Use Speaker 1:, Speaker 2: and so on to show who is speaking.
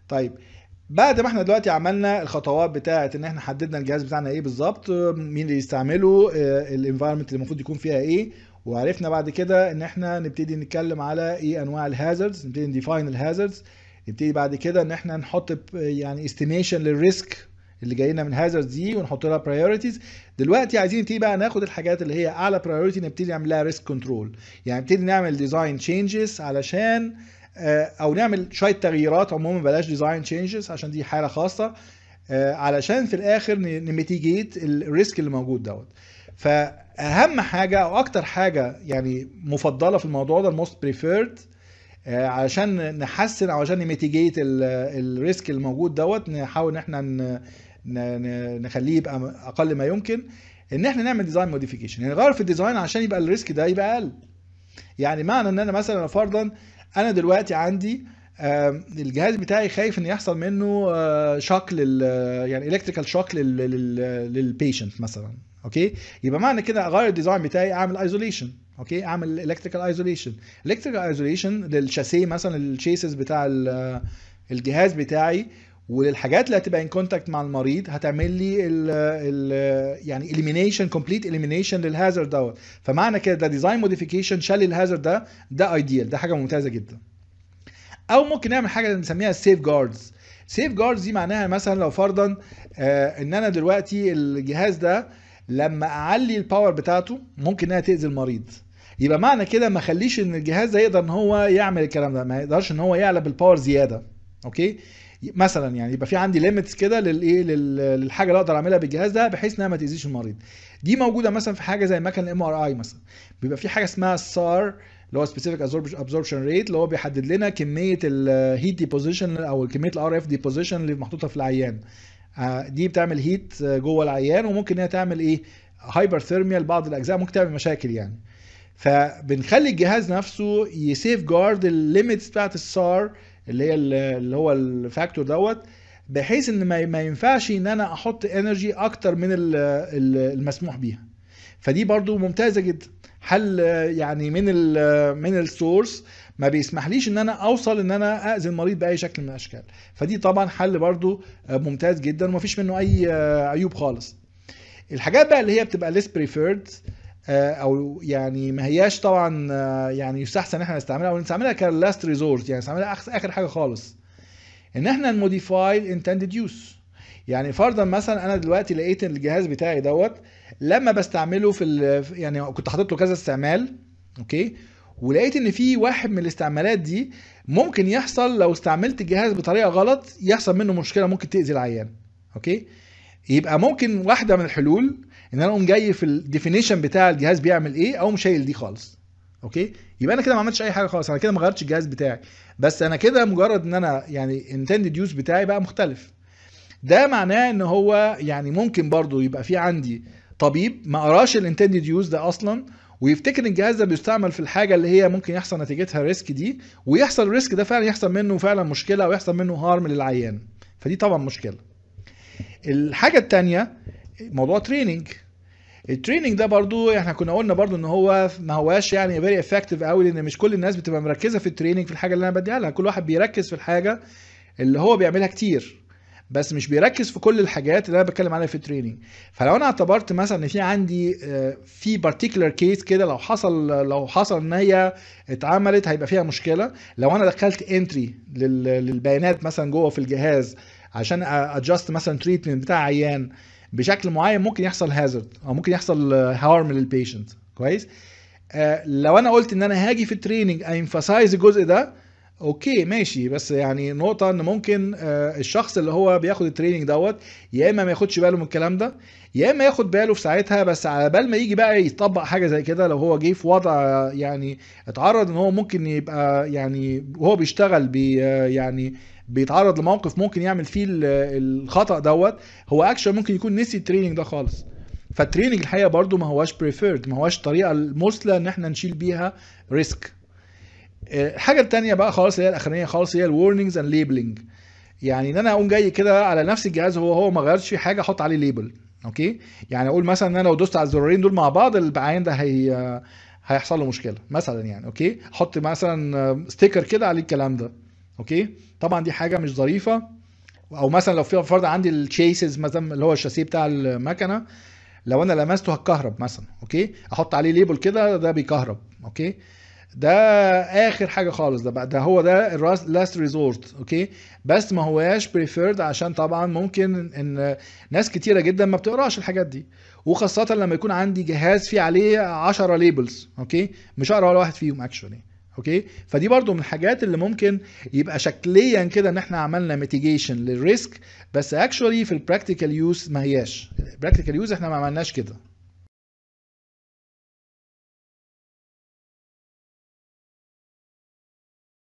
Speaker 1: طيب بعد ما احنا دلوقتي عملنا الخطوات بتاعه ان احنا حددنا الجهاز بتاعنا ايه بالظبط مين اللي يستعمله الانفايرمنت اللي المفروض يكون فيها ايه وعرفنا بعد كده ان احنا نبتدي نتكلم على ايه انواع الهازردز نبتدي نديفاين الهازردز نبتدي بعد كده ان احنا نحط ب- يعني استيميشن للريسك اللي جاي لنا من هازارد دي ونحط لها برايورتيز دلوقتي عايزين نبتدي بقى ناخد الحاجات اللي هي اعلى برايورتي نبتدي نعمل لها ريسك كنترول يعني نبتدي نعمل ديزاين تشينجز علشان آه، او نعمل شويه تغييرات عموما بلاش ديزاين تشينجز عشان دي حاله خاصه آه، علشان في الاخر نميتيجيت الريسك اللي موجود دوت فاهم حاجه او اكتر حاجه يعني مفضله في الموضوع ده الموست بريفيرد علشان نحسن او عشان نميتيجيت الريسك الموجود دوت نحاول ان احنا ن- ن- ن- نخليه يبقى اقل ما يمكن ان احنا نعمل ديزاين موديفيكيشن يعني نغير في الديزاين عشان يبقى الريسك ده يبقى اقل يعني معنى ان انا مثلا فرضا انا دلوقتي عندي آم، الجهاز بتاعي خايف ان يحصل منه آه، شوك لل يعني الكتريكال شوك للبيشنت مثلا اوكي يبقى معنى كده اغير الديزاين بتاعي اعمل ايزوليشن اوكي اعمل الكتريكال ايزوليشن الكتريكال ايزوليشن للشاسيه مثلا الشيسز بتاع ال- الجهاز بتاعي وللحاجات اللي هتبقى ان كونتاكت مع المريض هتعمل لي ال ال يعني اليمينيشن كومبليت اليمينيشن للهازارد دوت فمعنى كده ده ديزاين موديفيكيشن شال الهازارد ده ده ايديال ده حاجه ممتازه جدا او ممكن نعمل حاجه بنسميها سيف جاردز سيف جاردز دي معناها مثلا لو فرضا آه ان انا دلوقتي الجهاز ده لما اعلي الباور بتاعته ممكن انها تاذي المريض يبقى معنى كده ما اخليش ان الجهاز ده يقدر ان هو يعمل الكلام ده ما يقدرش ان هو يعلى بالباور زياده اوكي مثلا يعني يبقى في عندي ليميتس كده للايه لل- للحاجه اللي اقدر اعملها بالجهاز ده بحيث انها ما تاذيش المريض دي موجوده مثلا في حاجه زي مكان الام ار اي مثلا بيبقى في حاجه اسمها السار اللي هو سبيسيفيك ابزوربشن ريت اللي هو بيحدد لنا كميه الهيت ديبوزيشن او كميه الار اف ديبوزيشن اللي محطوطه في العيان آه، دي بتعمل هيت جوه العيان وممكن انها تعمل ايه هايبر ثيرميا لبعض الاجزاء ممكن تعمل مشاكل يعني فبنخلي الجهاز نفسه يسيف جارد الليميتس بتاعت السار اللي هي ال- اللي هو الفاكتور دوت بحيث ان ما ما ينفعش ان انا احط انرجي اكتر من ال- ال- المسموح بيها فدي برضو ممتازه جدا حل آه، يعني من ال من السورس ما بيسمحليش ان انا اوصل ان انا اذي المريض باي شكل من الاشكال فدي طبعا حل برضو آه، ممتاز جدا ومفيش منه اي آه، عيوب خالص الحاجات بقى اللي هي بتبقى less preferred آه، او يعني ما هياش طبعا آه، يعني يستحسن ان احنا نستعملها او نستعملها كلاست ريزورت يعني نستعملها آخر- اخر حاجه خالص ان احنا نموديفاي الانتندد يوز يعني فرضا مثلا انا دلوقتي لقيت إن الجهاز بتاعي دوت لما بستعمله في ال- يعني كنت حاطط له كذا استعمال اوكي ولقيت ان في واحد من الاستعمالات دي ممكن يحصل لو استعملت الجهاز بطريقه غلط يحصل منه مشكله ممكن تاذي العيان اوكي يبقى ممكن واحده من الحلول ان انا اقوم جاي في الديفينيشن بتاع الجهاز بيعمل ايه اقوم شايل دي خالص اوكي يبقى انا كده ما عملتش اي حاجه خالص انا كده ما غيرتش الجهاز بتاعي بس انا كده مجرد ان انا يعني انتندد يوز بتاعي بقى مختلف ده معناه ان هو يعني ممكن برضو يبقى في عندي طبيب ما قراش الانتندد يوز ده اصلا ويفتكر ان الجهاز ده بيستعمل في الحاجه اللي هي ممكن يحصل نتيجتها ريسك دي ويحصل الريسك ده فعلا يحصل منه فعلا مشكله او يحصل منه هارم للعيان فدي طبعا مشكله الحاجه الثانيه موضوع تريننج التريننج ده برضو احنا كنا قلنا برضو ان هو ما هواش يعني فيري افكتيف قوي لان مش كل الناس بتبقى مركزه في التريننج في الحاجه اللي انا بديها لها كل واحد بيركز في الحاجه اللي هو بيعملها كتير بس مش بيركز في كل الحاجات اللي انا بتكلم عليها في التريننج فلو انا اعتبرت مثلا ان في عندي آه، في بارتيكولار كيس كده لو حصل لو حصل ان هي اتعملت هيبقى فيها مشكله لو انا دخلت انتري للبيانات مثلا جوه في الجهاز عشان ادجست مثلا تريتمنت بتاع عيان بشكل معين ممكن يحصل هازارد او ممكن يحصل هارم للبيشنت كويس آه، لو انا قلت ان انا هاجي في التريننج انفاسايز الجزء ده اوكي ماشي بس يعني نقطة ان ممكن آه، الشخص اللي هو بياخد التريننج دوت يا اما ما ياخدش باله من الكلام ده يا اما ياخد باله في ساعتها بس على بال ما يجي بقى يطبق حاجة زي كده لو هو جه في وضع آه، يعني اتعرض ان هو ممكن يبقى يعني وهو بيشتغل بي آه، يعني بيتعرض لموقف ممكن يعمل فيه ال- الخطأ دوت هو اكشن ممكن يكون نسي التريننج ده خالص فالتريننج الحقيقه برضو ما هواش بريفيرد ما هواش الطريقه المثلى ان احنا نشيل بيها ريسك الحاجه التانية بقى خالص اللي هي الاخرانيه خالص هي الورنينجز اند ليبلنج يعني ان انا اقوم جاي كده على نفس الجهاز هو هو ما غيرش فيه حاجه احط عليه ليبل اوكي يعني اقول مثلا ان انا لو دوست على الزرارين دول مع بعض العيان ده هي هيحصل له مشكله مثلا يعني اوكي احط مثلا ستيكر كده عليه الكلام ده اوكي طبعا دي حاجه مش ظريفه او مثلا لو في فرض عندي التشيسز مثلا اللي هو الشاسيه بتاع المكنه لو انا لمسته هتكهرب مثلا اوكي احط عليه ليبل كده ده بيكهرب اوكي ده اخر حاجه خالص ده بقى ده هو ده اللاست ريزورت اوكي بس ما هواش بريفيرد عشان طبعا ممكن ان ناس كتيره جدا ما بتقراش الحاجات دي وخاصه لما يكون عندي جهاز فيه عليه 10 ليبلز اوكي مش هقرا ولا واحد فيهم اكشولي اوكي فدي برضو من الحاجات اللي ممكن يبقى شكليا كده ان احنا عملنا ميتيجيشن للريسك بس اكشولي في البراكتيكال يوز ما هياش البراكتيكال يوز احنا ما عملناش كده